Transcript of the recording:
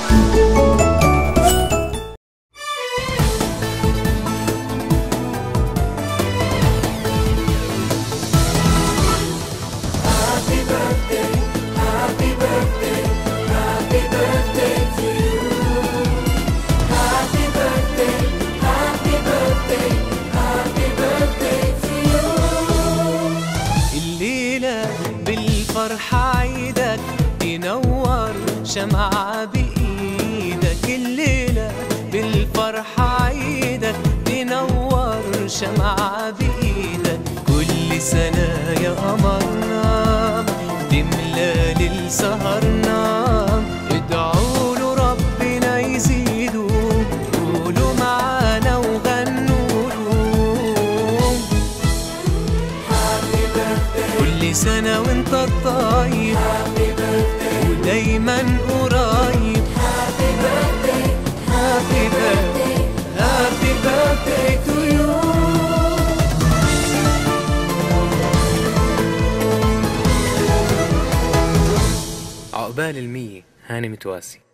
الليلة بالفرحة عيدك تنور شمعة بإيدك الليلة بالفرحة عيدك تنور شمعة بإيدك كل سنة يا قمرنا تملى ليل سهرنا ادعوا له ربنا يزيده قولوا معانا وغنوا له كل سنة وانت طيب ودايما قريب هابي بيرثدي هابي بيرثدي هابي بيرثدي تو يو عقبال المية هاني متواسي